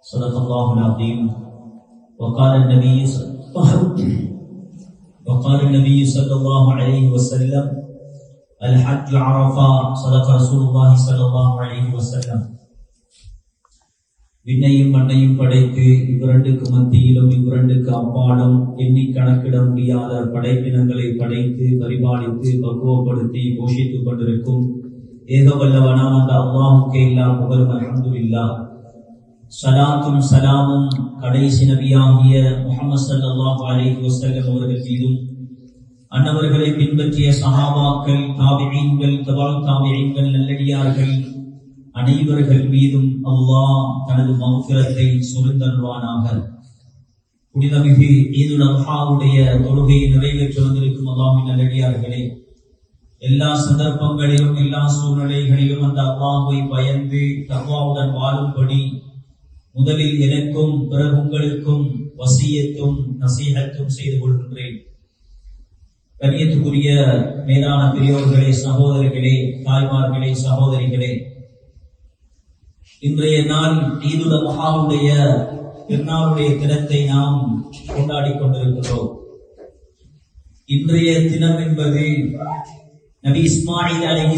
صدق الله العظيم وقال النبي وقال النبي صلى الله عليه وسلم الحج عرفة صدق رسول الله صلى الله عليه وسلم விண்ணையும் மண்ணையும் படைத்து இவ்விரண்டுக்கு மத்தியிலும் இவ்விரண்டுக்கு அப்பாலும் எண்ணி கணக்கிட முடியாத படைப்பினங்களை படைத்து பரிபாலித்து பக்குவப்படுத்தி போஷித்துக் கொண்டிருக்கும் ஏகவல்லவனாம் அந்த அல்லாஹுக்கே இல்லா புகழும் அல்ஹம்துலில்லா சலாத்தும் சலாமும் கடைசி நபியாகிய முகமது ஸல்லல்லாஹு அலைஹி வஸல்லம் அவர்கள் மீதும் அன்னவர்களை பின்பற்றிய சஹாபாக்கள் தாபிஈன்கள் தபால் தாபிஈன்கள் நல்லடியார்கள் அனைவர்கள் மீதும் அல்லாஹ் தனது மௌஃபிரத்தை சுருந்தல்வானாக புனிதமிகு ஈதுல் அல்ஹாவுடைய தொழுகையை நிறைவேற்றி வந்திருக்கும் அல்லாஹின் நல்லடியார்களே எல்லா சந்தர்ப்பங்களிலும் எல்லா சூழ்நிலைகளிலும் அந்த அல்லாஹை பயந்து தர்வாவுடன் வாழும்படி முதலில் எனக்கும் பிறகு உங்களுக்கும் வசியத்தும் நசீகத்தும் செய்து கொள்கின்றேன் கண்ணியத்துக்குரிய மேலான பெரியோர்களே சகோதரர்களே தாய்மார்களே சகோதரிகளே இன்றைய நாள் ஈதுல் அல்ஹாவுடைய திருநாளுடைய தினத்தை நாம் கொண்டாடி கொண்டிருக்கிறோம் இன்றைய தினம் என்பது நபி இஸ்மாயில் அலி